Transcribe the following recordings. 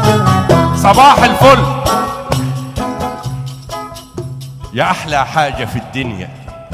صباح الفل يا احلى حاجه في الدنيا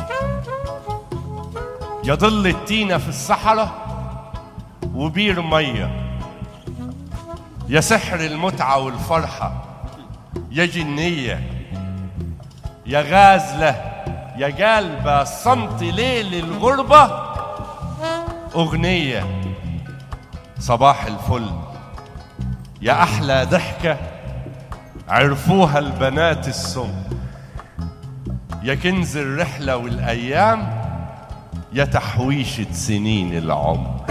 يا ظل التينه في الصحراء وبير ميه يا سحر المتعه والفرحه يا جنيه يا غازله يا قلبة صمت ليل الغربة أغنية صباح الفل يا أحلى ضحكة عرفوها البنات السم يا كنز الرحلة والأيام يا تحويشة سنين العمر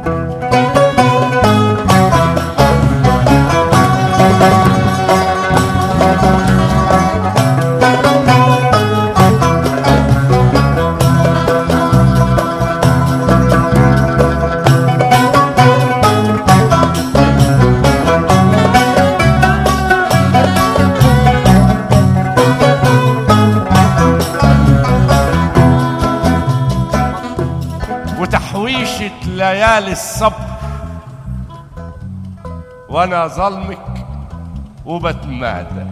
وتحويشة ليالي الصبر وانا ظلمك وبتمادى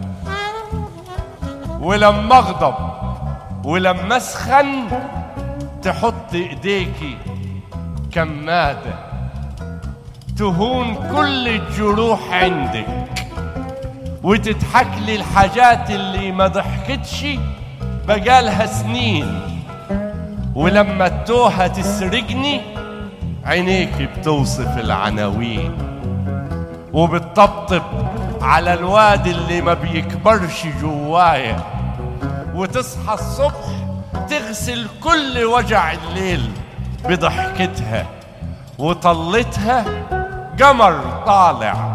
ولما اغضب ولما اسخن تحط ايديكي كمادة تهون كل الجروح عندك وتضحك لي الحاجات اللي ما ضحكتش بقالها سنين ولما التوهة تسرقني عينيك بتوصف العناوين وبتطبطب على الواد اللي ما بيكبرش جوايا وتصحى الصبح تغسل كل وجع الليل بضحكتها وطلتها قمر طالع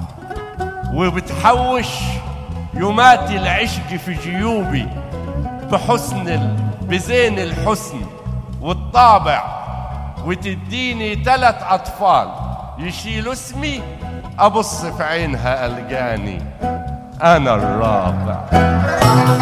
وبتحوش يومات العشق في جيوبي بحسن ال... بزين الحسن والطابع وتديني ثلاث أطفال يشيلوا اسمي أبص في عينها ألقاني أنا الرابع